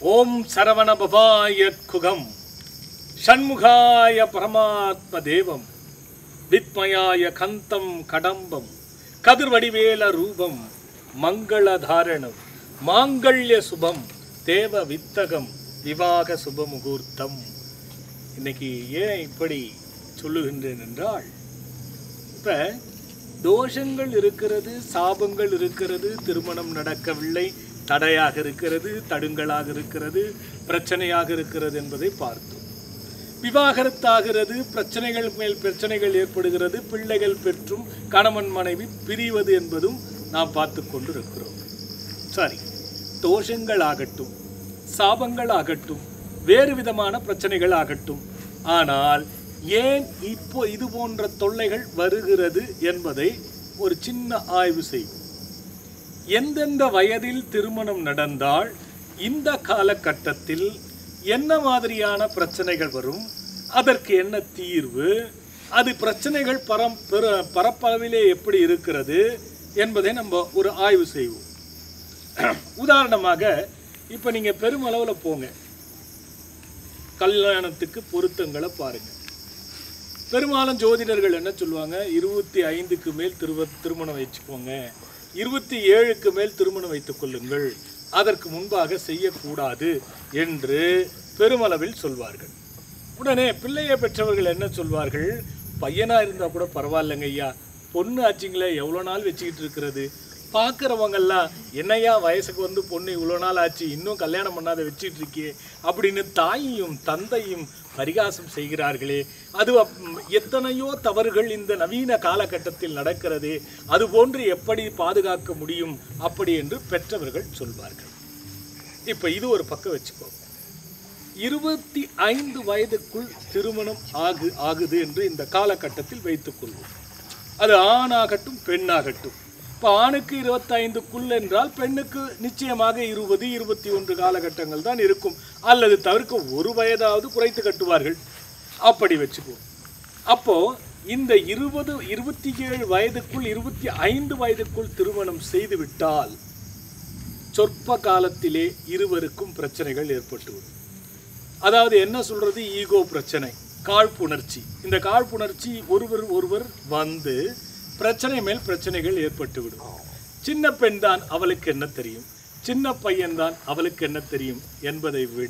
ஓம் சரவண பவாய குகம் ஷண்முகாய பரமாத்ம தேவம் வித்மயாய கந்தம் கடம்பம் கதிர்வடிவேல ரூபம் மங்களதாரணம் மாங்கல்ய சுபம் தேவ வித்தகம் விவாக சுப முகூர்த்தம் இன்னைக்கு ஏன் இப்படி சொல்லுகின்றேன் என்றால் இப்ப தோஷங்கள் இருக்கிறது சாபங்கள் இருக்கிறது திருமணம் நடக்கவில்லை தடையாக இருக்கிறது தடுங்களாக இருக்கிறது பிரச்சனையாக இருக்கிறது என்பதை பார்த்தோம் விவாகரத்தாகிறது பிரச்சனைகள் மேல் பிரச்சனைகள் ஏற்படுகிறது பிள்ளைகள் பெற்றும் கணவன் மனைவி பிரிவது என்பதும் நாம் பார்த்து கொண்டு இருக்கிறோம் சரி தோஷங்கள் ஆகட்டும் சாபங்கள் ஆகட்டும் வேறு விதமான பிரச்சனைகள் ஆகட்டும் ஆனால் ஏன் இப்போ இது போன்ற தொல்லைகள் வருகிறது என்பதை ஒரு சின்ன ஆய்வு செய்வோம் எந்தெந்த வயதில் திருமணம் நடந்தால் இந்த காலகட்டத்தில் என்ன மாதிரியான பிரச்சனைகள் வரும் அதற்கு என்ன தீர்வு அது பிரச்சனைகள் பரம் பெற பரப்பளவிலே எப்படி இருக்கிறது என்பதை நம்ம ஒரு ஆய்வு செய்வோம் உதாரணமாக இப்போ நீங்கள் பெருமளவில் போங்க கல்யாணத்துக்கு பொருத்தங்களை பாருங்க பெரும்பாலும் ஜோதிடர்கள் என்ன சொல்லுவாங்க இருபத்தி ஐந்துக்கு மேல் திருவ திருமணம் வச்சுக்கோங்க இருபத்தி ஏழுக்கு மேல் திருமணம் வைத்துக் கொள்ளுங்கள் அதற்கு முன்பாக செய்யக்கூடாது என்று பெருமளவில் சொல்வார்கள் உடனே பிள்ளையை பெற்றவர்கள் என்ன சொல்வார்கள் பையனா இருந்தா கூட பரவாயில்லைங்க ஐயா பொண்ணு ஆச்சுங்களே எவ்வளோ நாள் வச்சுக்கிட்டு இருக்கிறது பார்க்குறவங்கெல்லாம் என்னையா வயசுக்கு வந்து பொண்ணு இவ்வளோ நாள் ஆச்சு இன்னும் கல்யாணம் பண்ணாத வச்சிட்டு இருக்கியே அப்படின்னு தாயையும் தந்தையும் பரிகாசம் செய்கிறார்களே அது அப்- எத்தனையோ தவறுகள் இந்த நவீன காலகட்டத்தில் நடக்கிறதே அது போன்று எப்படி பாதுகாக்க முடியும் அப்படி என்று பெற்றவர்கள் சொல்வார்கள் இப்போ இது ஒரு பக்கம் வச்சுக்கோ இருபத்தி ஐந்து வயதுக்குள் திருமணம் ஆகு ஆகுது என்று இந்த காலகட்டத்தில் வைத்துக்கொள்வோம் அது ஆணாகட்டும் பெண்ணாகட்டும் இப்போ ஆணுக்கு இருபத்தைந்துக்குள் என்றால் பெண்ணுக்கு நிச்சயமாக இருபது இருபத்தி ஒன்று காலகட்டங்கள் தான் இருக்கும் அல்லது தவிர்க்க ஒரு வயதாவது குறைத்து கட்டுவார்கள் அப்படி வச்சுக்குவோம் அப்போ இந்த இருபது இருபத்தி ஏழு வயதுக்குள் இருபத்தி ஐந்து வயதுக்குள் திருமணம் செய்து விட்டால் சொற்ப காலத்திலே இருவருக்கும் பிரச்சனைகள் ஏற்பட்டுவிடும் அதாவது என்ன சொல்றது ஈகோ பிரச்சனை காழ்ப்புணர்ச்சி இந்த காழ்ப்புணர்ச்சி ஒருவர் ஒருவர் வந்து பிரச்சனை மேல் பிரச்சனைகள் ஏற்பட்டுவிடும் சின்ன பெண் தான் அவளுக்கு என்ன தெரியும் சின்ன பையன்தான் அவளுக்கு என்ன தெரியும் என்பதை விட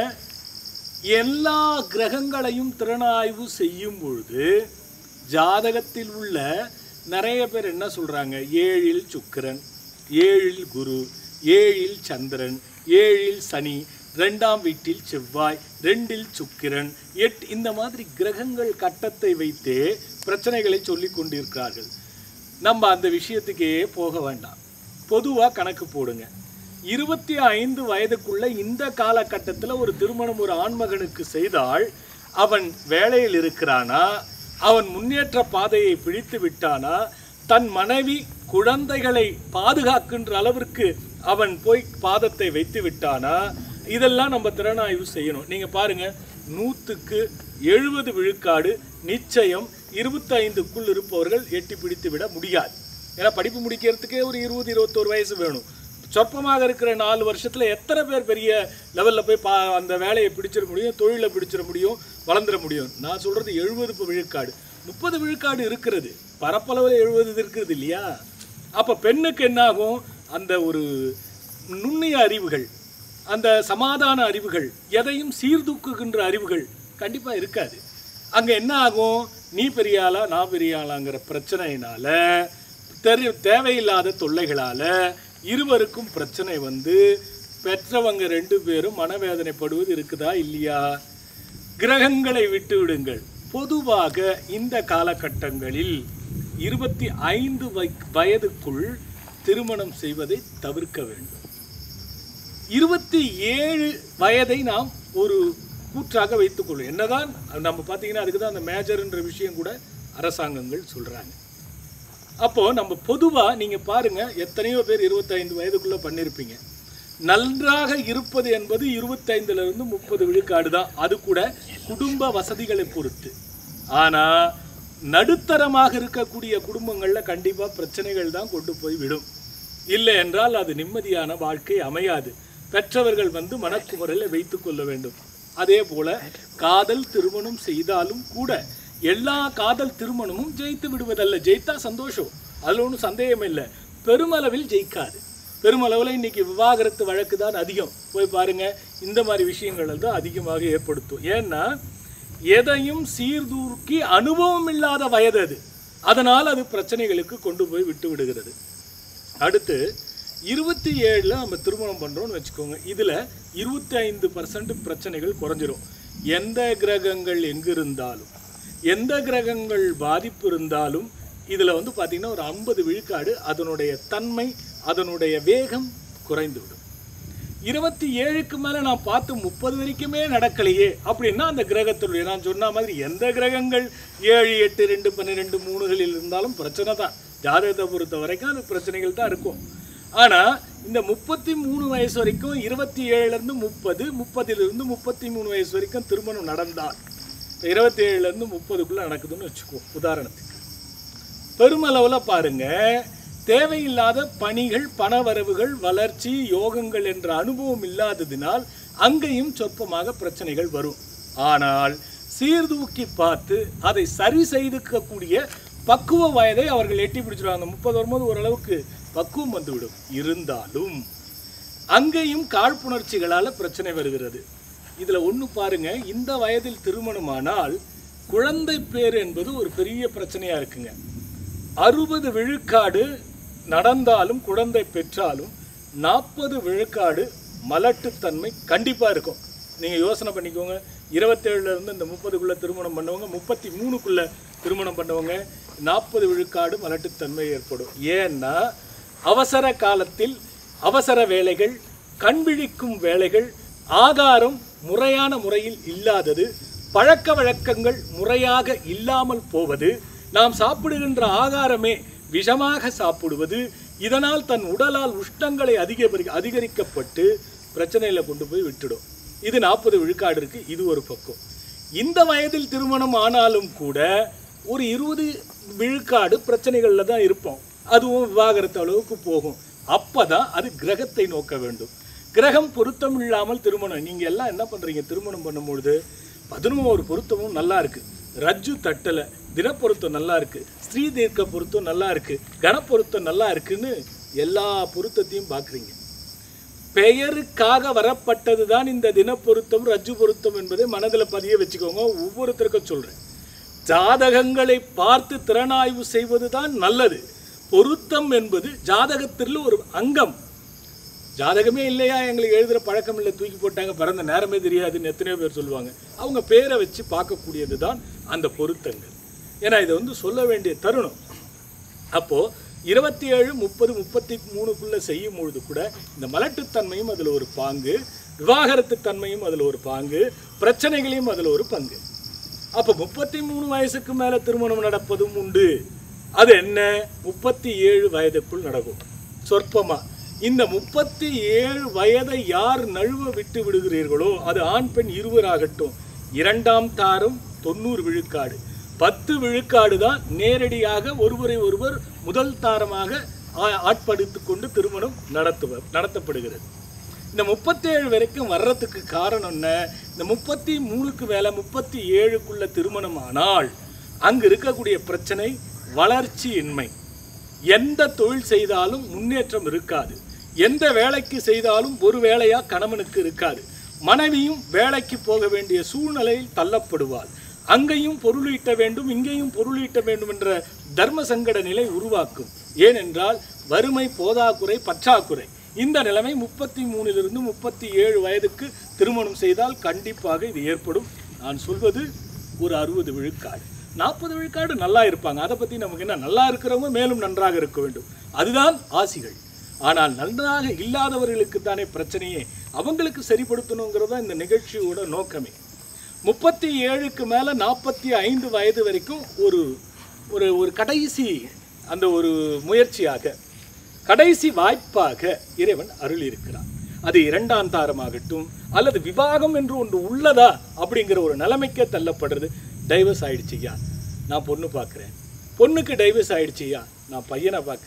எல்லா கிரகங்களையும் திறனாய்வு செய்யும் பொழுது ஜாதகத்தில் உள்ள நிறைய பேர் என்ன சொல்றாங்க ஏழில் சுக்கிரன் ஏழில் குரு ஏழில் சந்திரன் ஏழில் சனி ரெண்டாம் வீட்டில் செவ்வாய் ரெண்டில் சுக்கிரன் எட் இந்த மாதிரி கிரகங்கள் கட்டத்தை வைத்தே பிரச்சனைகளை சொல்லிக் கொண்டிருக்கிறார்கள் நம்ம அந்த விஷயத்துக்கே போக வேண்டாம் பொதுவாக கணக்கு போடுங்க இருபத்தி ஐந்து வயதுக்குள்ள இந்த காலகட்டத்தில் ஒரு திருமணம் ஒரு ஆண்மகனுக்கு செய்தால் அவன் வேலையில் இருக்கிறானா அவன் முன்னேற்ற பாதையை பிடித்து விட்டானா தன் மனைவி குழந்தைகளை பாதுகாக்கின்ற அளவிற்கு அவன் போய் பாதத்தை வைத்து விட்டானா இதெல்லாம் நம்ம திறனாய்வு செய்யணும் நீங்க பாருங்க நூற்றுக்கு எழுபது விழுக்காடு நிச்சயம் இருபத்தைந்துக்குள் இருப்பவர்கள் எட்டி பிடித்து விட முடியாது ஏன்னா படிப்பு முடிக்கிறதுக்கே ஒரு இருபது இருபத்தோரு வயசு வேணும் சொற்பமாக இருக்கிற நாலு வருஷத்துல எத்தனை பேர் பெரிய லெவல்ல போய் பா அந்த வேலையை பிடிச்சிட முடியும் தொழிலை பிடிச்சிட முடியும் வளர்ந்துட முடியும் நான் சொல்றது எழுபது விழுக்காடு முப்பது விழுக்காடு இருக்கிறது பரப்பளவில் எழுபது இருக்கிறது இல்லையா அப்ப பெண்ணுக்கு என்னாகும் அந்த ஒரு நுண்ணிய அறிவுகள் அந்த சமாதான அறிவுகள் எதையும் சீர்தூக்குகின்ற அறிவுகள் கண்டிப்பா இருக்காது அங்க என்ன ஆகும் நீ பெரிய ஆளா நான் பெரிய ஆளாங்கிற பிரச்சனையினால தெரி தேவையில்லாத தொல்லைகளால இருவருக்கும் பிரச்சனை வந்து பெற்றவங்க ரெண்டு பேரும் மனவேதனைப்படுவது இருக்குதா இல்லையா கிரகங்களை விட்டு விடுங்கள் பொதுவாக இந்த காலகட்டங்களில் இருபத்தி ஐந்து வயதுக்குள் திருமணம் செய்வதை தவிர்க்க வேண்டும் இருபத்தி ஏழு வயதை நாம் ஒரு கூற்றாக வைத்துக்கொள்ளும் என்னதான் நம்ம பார்த்தீங்கன்னா அதுக்கு தான் அந்த மேஜர்ன்ற விஷயம் கூட அரசாங்கங்கள் சொல்றாங்க அப்போ நம்ம பொதுவா நீங்க பாருங்க எத்தனையோ பேர் இருபத்தைந்து வயதுக்குள்ள பண்ணியிருப்பீங்க நன்றாக இருப்பது என்பது இருபத்தைந்துல இருந்து முப்பது விழுக்காடு தான் அது கூட குடும்ப வசதிகளை பொறுத்து ஆனா நடுத்தரமாக இருக்கக்கூடிய குடும்பங்கள்ல கண்டிப்பா பிரச்சனைகள் தான் கொண்டு போய் விடும் இல்லை என்றால் அது நிம்மதியான வாழ்க்கை அமையாது பெற்றவர்கள் வந்து மனக்குமரில் வைத்துக் கொள்ள வேண்டும் அதே போல காதல் திருமணம் செய்தாலும் கூட எல்லா காதல் திருமணமும் ஜெயித்து விடுவதல்ல ஜெயித்தா சந்தோஷம் அதுல ஒன்றும் சந்தேகம் இல்லை பெருமளவில் ஜெயிக்காது பெருமளவில் இன்னைக்கு விவாகரத்து வழக்கு தான் அதிகம் போய் பாருங்க இந்த மாதிரி விஷயங்கள் தான் அதிகமாக ஏற்படுத்தும் ஏன்னா எதையும் சீர்தூக்கி அனுபவம் இல்லாத வயது அது அதனால் அது பிரச்சனைகளுக்கு கொண்டு போய் விட்டு விடுகிறது அடுத்து இருபத்தி ஏழில் நம்ம திருமணம் பண்ணுறோம்னு வச்சுக்கோங்க இதில் இருபத்தி ஐந்து பர்சன்ட் பிரச்சனைகள் குறைஞ்சிரும் எந்த கிரகங்கள் எங்கு இருந்தாலும் எந்த கிரகங்கள் பாதிப்பு இருந்தாலும் இதில் வந்து பார்த்திங்கன்னா ஒரு ஐம்பது விழுக்காடு அதனுடைய தன்மை அதனுடைய வேகம் குறைந்துவிடும் இருபத்தி ஏழுக்கு மேலே நான் பார்த்து முப்பது வரைக்குமே நடக்கலையே அப்படின்னா அந்த கிரகத்தினுடைய நான் சொன்ன மாதிரி எந்த கிரகங்கள் ஏழு எட்டு ரெண்டு பன்னிரெண்டு மூணுகளில் இருந்தாலும் பிரச்சனை தான் ஜாதகத்தை பொறுத்த வரைக்கும் அது பிரச்சனைகள் தான் இருக்கும் ஆனால் இந்த முப்பத்தி மூணு வயசு வரைக்கும் இருபத்தி ஏழுலேருந்து முப்பது முப்பதிலிருந்து முப்பத்தி மூணு வயசு வரைக்கும் திருமணம் நடந்தால் இருபத்தி ஏழுலேருந்து முப்பதுக்குள்ளே நடக்குதுன்னு வச்சுக்குவோம் உதாரணத்துக்கு பெருமளவில் பாருங்க தேவையில்லாத பணிகள் பணவரவுகள் வளர்ச்சி யோகங்கள் என்ற அனுபவம் இல்லாததினால் அங்கேயும் சொற்பமாக பிரச்சனைகள் வரும் ஆனால் சீர்தூக்கி பார்த்து அதை சரி செய்துக்கக்கூடிய பக்குவ வயதை அவர்கள் எட்டி பிடிச்சிருவாங்க முப்பது வரும்போது ஓரளவுக்கு பக்குவம் வந்துவிடும் இருந்தாலும் அங்கேயும் காழ்ப்புணர்ச்சிகளால் பிரச்சனை வருகிறது இதில் ஒன்று பாருங்க இந்த வயதில் திருமணமானால் குழந்தை பேர் என்பது ஒரு பெரிய பிரச்சனையாக இருக்குங்க அறுபது விழுக்காடு நடந்தாலும் குழந்தை பெற்றாலும் நாற்பது விழுக்காடு மலட்டுத்தன்மை கண்டிப்பாக இருக்கும் நீங்கள் யோசனை பண்ணிக்கோங்க இருபத்தேழுல இருந்து இந்த முப்பதுக்குள்ளே திருமணம் பண்ணவங்க முப்பத்தி மூணுக்குள்ளே திருமணம் பண்ணவங்க நாற்பது விழுக்காடு மலட்டுத்தன்மை ஏற்படும் ஏன்னா அவசர காலத்தில் அவசர வேலைகள் கண்விழிக்கும் வேலைகள் ஆகாரம் முறையான முறையில் இல்லாதது பழக்க வழக்கங்கள் முறையாக இல்லாமல் போவது நாம் சாப்பிடுகின்ற ஆகாரமே விஷமாக சாப்பிடுவது இதனால் தன் உடலால் உஷ்ணங்களை அதிகரி அதிகரிக்கப்பட்டு பிரச்சனையில் கொண்டு போய் விட்டுடும் இது நாற்பது விழுக்காடு இருக்கு இது ஒரு பக்கம் இந்த வயதில் திருமணம் ஆனாலும் கூட ஒரு இருபது விழுக்காடு பிரச்சனைகளில் தான் இருப்போம் அதுவும் விவாகரத்து அளவுக்கு போகும் அப்பதான் அது கிரகத்தை நோக்க வேண்டும் கிரகம் பொருத்தம் இல்லாமல் திருமணம் நீங்க எல்லாம் என்ன பண்றீங்க திருமணம் பண்ணும்பொழுது பதினோரு பொருத்தமும் நல்லா இருக்கு ரஜ்ஜு தட்டல தினப்பொருத்தம் நல்லா இருக்கு ஸ்ரீ தீர்க்க பொருத்தம் நல்லா இருக்கு கணப்பொருத்தம் நல்லா இருக்குன்னு எல்லா பொருத்தத்தையும் பார்க்குறீங்க பெயருக்காக வரப்பட்டது தான் இந்த தினப்பொருத்தம் ரஜ்ஜு பொருத்தம் என்பதை மனதில் பதிய வச்சுக்கோங்க ஒவ்வொருத்தருக்கும் சொல்றேன் ஜாதகங்களை பார்த்து திறனாய்வு செய்வது தான் நல்லது பொருத்தம் என்பது ஜாதகத்தில் ஒரு அங்கம் ஜாதகமே இல்லையா எங்களுக்கு எழுதுகிற பழக்கம் இல்லை தூக்கி போட்டாங்க பிறந்த நேரமே தெரியாதுன்னு எத்தனையோ பேர் சொல்லுவாங்க அவங்க பேரை வச்சு பார்க்கக்கூடியது தான் அந்த பொருத்தங்கள் ஏன்னா இதை வந்து சொல்ல வேண்டிய தருணம் அப்போது இருபத்தி ஏழு முப்பது முப்பத்தி மூணுக்குள்ளே செய்யும் பொழுது கூட இந்த மலட்டுத்தன்மையும் அதில் ஒரு பாங்கு விவாகரத்து தன்மையும் அதில் ஒரு பாங்கு பிரச்சனைகளையும் அதில் ஒரு பங்கு அப்போ முப்பத்தி மூணு வயசுக்கு மேலே திருமணம் நடப்பதும் உண்டு அது என்ன முப்பத்தி ஏழு வயதுக்குள் நடக்கும் சொற்பமா இந்த முப்பத்தி ஏழு வயதை யார் நழுவ விட்டு விடுகிறீர்களோ அது ஆண் பெண் இருவராகட்டும் இரண்டாம் தாரம் தொண்ணூறு விழுக்காடு பத்து விழுக்காடு தான் நேரடியாக ஒருவரை ஒருவர் முதல் தாரமாக ஆ- ஆட்படுத்திக் கொண்டு திருமணம் நடத்துவர் நடத்தப்படுகிறது இந்த முப்பத்தேழு வரைக்கும் வர்றதுக்கு காரணம் என்ன இந்த முப்பத்தி மூணுக்கு மேலே முப்பத்தி ஏழுக்குள்ள திருமணம் ஆனால் அங்கு இருக்கக்கூடிய பிரச்சனை வளர்ச்சி இன்மை எந்த தொழில் செய்தாலும் முன்னேற்றம் இருக்காது எந்த வேலைக்கு செய்தாலும் ஒரு வேலையா கணவனுக்கு இருக்காது மனைவியும் வேலைக்கு போக வேண்டிய சூழ்நிலையில் தள்ளப்படுவாள் அங்கேயும் பொருளீட்ட வேண்டும் இங்கேயும் பொருளீட்ட வேண்டும் என்ற தர்ம சங்கட நிலை உருவாக்கும் ஏனென்றால் வறுமை போதாக்குறை பற்றாக்குறை இந்த நிலைமை முப்பத்தி மூணிலிருந்து முப்பத்தி ஏழு வயதுக்கு திருமணம் செய்தால் கண்டிப்பாக இது ஏற்படும் நான் சொல்வது ஒரு அறுபது விழுக்காடு நாற்பது விழுக்காடு நல்லா இருப்பாங்க அதை பற்றி நமக்கு என்ன நல்லா இருக்கிறவங்க மேலும் நன்றாக இருக்க வேண்டும் அதுதான் ஆசிகள் ஆனால் நன்றாக இல்லாதவர்களுக்கு தானே பிரச்சனையே அவங்களுக்கு சரிப்படுத்தணுங்கிறது தான் இந்த நிகழ்ச்சியோட நோக்கமே முப்பத்தி ஏழுக்கு மேலே நாற்பத்தி ஐந்து வயது வரைக்கும் ஒரு ஒரு ஒரு கடைசி அந்த ஒரு முயற்சியாக கடைசி வாய்ப்பாக இறைவன் அருள் இருக்கிறார் அது இரண்டாம் தாரமாகட்டும் அல்லது விவாகம் என்று ஒன்று உள்ளதா அப்படிங்கிற ஒரு நிலைமைக்கே தள்ளப்படுறது டைவர்ஸ் ஆயிடுச்சுயா நான் பொண்ணு பார்க்குறேன் பொண்ணுக்கு டைவர்ஸ் ஆயிடுச்சுயா நான் பையனை பார்க்குறேன்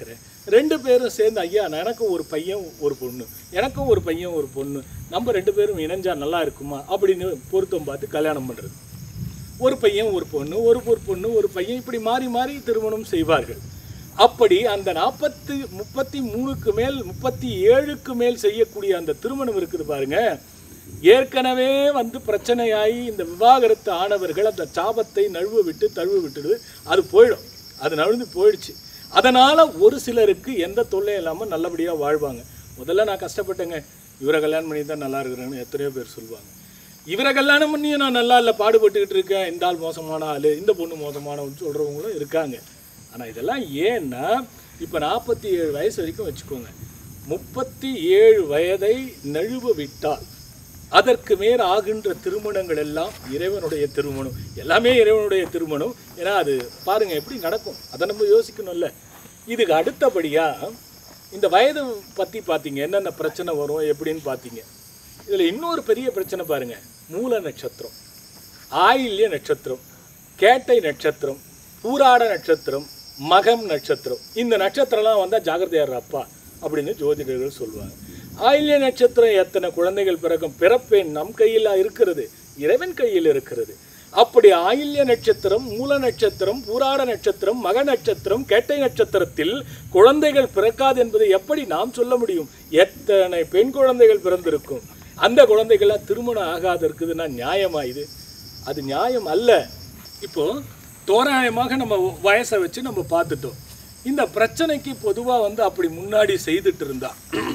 ரெண்டு பேரும் சேர்ந்து ஐயா எனக்கும் ஒரு பையன் ஒரு பொண்ணு எனக்கும் ஒரு பையன் ஒரு பொண்ணு நம்ம ரெண்டு பேரும் இணைஞ்சா நல்லா இருக்குமா அப்படின்னு பொருத்தம் பார்த்து கல்யாணம் பண்ணுறது ஒரு பையன் ஒரு பொண்ணு ஒரு ஒரு பொண்ணு ஒரு பையன் இப்படி மாறி மாறி திருமணம் செய்வார்கள் அப்படி அந்த நாற்பத்தி முப்பத்தி மூணுக்கு மேல் முப்பத்தி ஏழுக்கு மேல் செய்யக்கூடிய அந்த திருமணம் இருக்குது பாருங்க ஏற்கனவே வந்து பிரச்சனையாகி இந்த விவாகரத்து ஆனவர்கள் அந்த சாபத்தை நழுவ விட்டு தழுவ விட்டுடுது அது போயிடும் அது நழுந்து போயிடுச்சு அதனால ஒரு சிலருக்கு எந்த தொல்லையும் இல்லாமல் நல்லபடியாக வாழ்வாங்க முதல்ல நான் கஷ்டப்பட்டேங்க இவரை கல்யாணம் பண்ணி தான் நல்லா இருக்கிறேன்னு எத்தனையோ பேர் சொல்லுவாங்க இவரை கல்யாணம் பண்ணியும் நான் நல்லா இல்லை பாடுபட்டுக்கிட்டு இருக்கேன் இந்த ஆள் மோசமான ஆள் இந்த பொண்ணு மோசமானவன்னு சொல்கிறவங்களும் இருக்காங்க ஆனால் இதெல்லாம் ஏன்னா இப்போ நாற்பத்தி ஏழு வயசு வரைக்கும் வச்சுக்கோங்க முப்பத்தி ஏழு வயதை நழுவ விட்டால் அதற்கு மேல் ஆகின்ற திருமணங்கள் எல்லாம் இறைவனுடைய திருமணம் எல்லாமே இறைவனுடைய திருமணம் ஏன்னா அது பாருங்க எப்படி நடக்கும் அதை நம்ம யோசிக்கணும்ல இதுக்கு அடுத்தபடியாக இந்த வயது பற்றி பார்த்தீங்க என்னென்ன பிரச்சனை வரும் எப்படின்னு பார்த்தீங்க இதில் இன்னொரு பெரிய பிரச்சனை பாருங்க மூல நட்சத்திரம் ஆயில்ய நட்சத்திரம் கேட்டை நட்சத்திரம் பூராட நட்சத்திரம் மகம் நட்சத்திரம் இந்த நட்சத்திரம்லாம் வந்தால் ஜாகிரதையார் அப்பா அப்படின்னு ஜோதிடர்கள் சொல்லுவாங்க ஆயில்ய நட்சத்திரம் எத்தனை குழந்தைகள் பிறக்கும் பிறப்பேன் நம் கையில் இருக்கிறது இறைவன் கையில் இருக்கிறது அப்படி ஆயில்ய நட்சத்திரம் மூல நட்சத்திரம் பூராட நட்சத்திரம் மக நட்சத்திரம் கேட்டை நட்சத்திரத்தில் குழந்தைகள் பிறக்காது என்பதை எப்படி நாம் சொல்ல முடியும் எத்தனை பெண் குழந்தைகள் பிறந்திருக்கும் அந்த குழந்தைகள்லாம் திருமணம் ஆகாது இருக்குதுன்னா நியாயமா இது அது நியாயம் அல்ல இப்போ தோராயமாக நம்ம வயசை வச்சு நம்ம பார்த்துட்டோம் இந்த பிரச்சனைக்கு பொதுவாக வந்து அப்படி முன்னாடி செய்துட்டு இருந்தா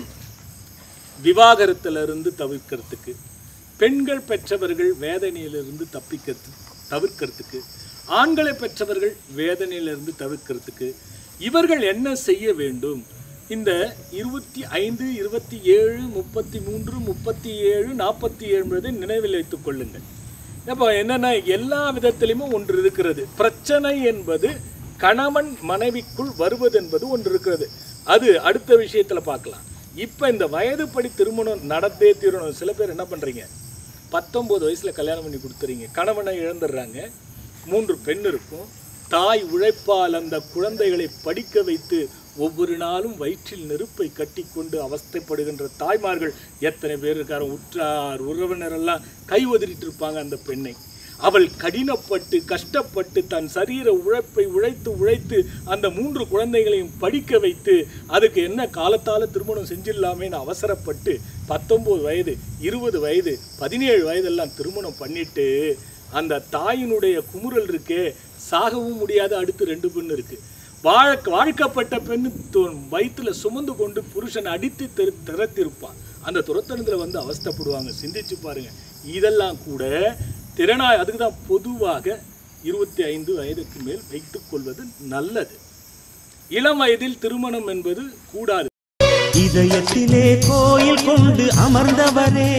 விவாகரத்துல இருந்து தவிர்க்கிறதுக்கு பெண்கள் பெற்றவர்கள் வேதனையிலிருந்து தப்பிக்கிறது தவிர்க்கிறதுக்கு ஆண்களை பெற்றவர்கள் வேதனையிலிருந்து தவிர்க்கிறதுக்கு இவர்கள் என்ன செய்ய வேண்டும் இந்த இருபத்தி ஐந்து இருபத்தி ஏழு முப்பத்தி மூன்று முப்பத்தி ஏழு நாற்பத்தி ஏழு என்பதை நினைவில் வைத்துக் கொள்ளுங்கள் அப்போ என்னன்னா எல்லா விதத்திலுமே ஒன்று இருக்கிறது பிரச்சனை என்பது கணவன் மனைவிக்குள் வருவது என்பது ஒன்று இருக்கிறது அது அடுத்த விஷயத்துல பார்க்கலாம் இப்போ இந்த வயதுப்படி திருமணம் நடந்தே தீரணும் சில பேர் என்ன பண்றீங்க பத்தொன்பது வயசுல கல்யாணம் பண்ணி கொடுத்துறீங்க கணவனை இழந்துடுறாங்க மூன்று பெண் இருக்கும் தாய் உழைப்பால் அந்த குழந்தைகளை படிக்க வைத்து ஒவ்வொரு நாளும் வயிற்றில் நெருப்பை கட்டிக்கொண்டு அவஸ்தைப்படுகின்ற தாய்மார்கள் எத்தனை பேர் இருக்காரு உற்றார் உறவினர் எல்லாம் கை உதறிட்டு இருப்பாங்க அந்த பெண்ணை அவள் கடினப்பட்டு கஷ்டப்பட்டு தன் சரீர உழைப்பை உழைத்து உழைத்து அந்த மூன்று குழந்தைகளையும் படிக்க வைத்து அதுக்கு என்ன காலத்தால திருமணம் செஞ்சிடலாமேன்னு அவசரப்பட்டு பத்தொன்பது வயது இருபது வயது பதினேழு வயதெல்லாம் திருமணம் பண்ணிட்டு அந்த தாயினுடைய குமுறல் இருக்கே சாகவும் முடியாத அடுத்து ரெண்டு பெண் இருக்கு வாழ்க்க வாழ்க்கப்பட்ட பெண் தோ- வயித்துல சுமந்து கொண்டு புருஷன் அடித்து திரு திறத்திருப்பான் அந்த துரத்தனத்தில் வந்து அவஸ்தைப்படுவாங்க சிந்திச்சு பாருங்க இதெல்லாம் கூட திறனாய் அதுக்கு தான் பொதுவாக இருபத்தி ஐந்து வயதுக்கு மேல் வைத்துக் கொள்வது நல்லது இளம் வயதில் திருமணம் என்பது கூடாது இதயத்திலே கோயில் கொண்டு அமர்ந்தவரே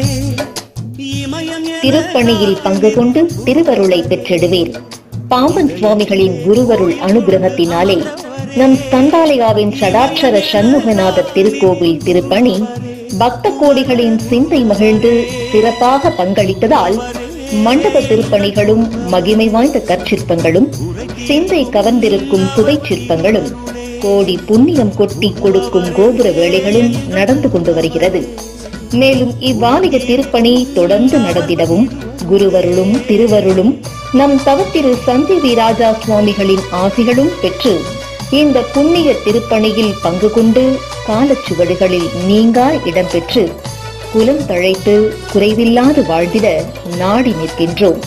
இமயம் என திருப்பணியில் பங்கு கொண்டு திருவருளை பெற்றிடுவீர் பாம்பன் சுவாமிகளின் குருவருள் அனுகிரகத்தினாலே நம் ஸ்கந்தாலயாவின் ஷடாட்சர சண்முகநாத திருக்கோவில் திருப்பணி பக்த கோடிகளின் சிந்தை மகிழ்ந்து சிறப்பாக பங்களித்ததால் மண்டப திருப்பணிகளும் மகிமை வாய்ந்த கற்சிற்பங்களும் சிந்தை கவர்ந்திருக்கும் சுவை சிற்பங்களும் கோடி புண்ணியம் கொட்டி கொடுக்கும் கோபுர வேலைகளும் நடந்து கொண்டு வருகிறது மேலும் இவ்வாலய திருப்பணி தொடர்ந்து நடந்திடவும் குருவருளும் திருவருளும் நம் தவத்திரு சஞ்சீவி ராஜா சுவாமிகளின் ஆசிகளும் பெற்று இந்த புண்ணிய திருப்பணியில் பங்கு கொண்டு காலச்சுவடுகளில் நீங்கா இடம்பெற்று குலம் தழைத்து குறைவில்லாது வாழ்ந்திட நாடி நிற்கின்றோம்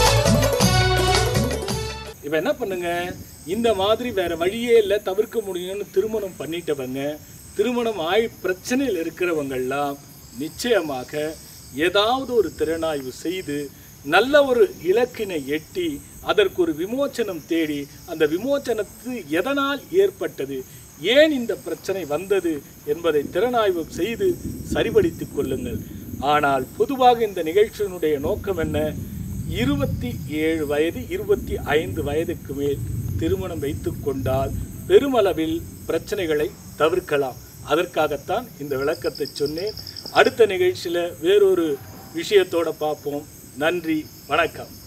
இப்போ என்ன பண்ணுங்க இந்த மாதிரி வேற வழியே இல்லை தவிர்க்க முடியும்னு திருமணம் பண்ணிட்டவங்க திருமணம் ஆய் பிரச்சனையில் இருக்கிறவங்கெல்லாம் நிச்சயமாக ஏதாவது ஒரு திறனாய்வு செய்து நல்ல ஒரு இலக்கினை எட்டி அதற்கு ஒரு விமோச்சனம் தேடி அந்த விமோச்சனத்து எதனால் ஏற்பட்டது ஏன் இந்த பிரச்சனை வந்தது என்பதை திறனாய்வு செய்து சரிபடுத்திக் கொள்ளுங்கள் ஆனால் பொதுவாக இந்த நிகழ்ச்சியினுடைய நோக்கம் என்ன இருபத்தி ஏழு வயது இருபத்தி ஐந்து வயதுக்கு மேல் திருமணம் வைத்துக் கொண்டால் பெருமளவில் பிரச்சனைகளை தவிர்க்கலாம் அதற்காகத்தான் இந்த விளக்கத்தை சொன்னேன் அடுத்த நிகழ்ச்சியில் வேறொரு விஷயத்தோட பார்ப்போம் நன்றி வணக்கம்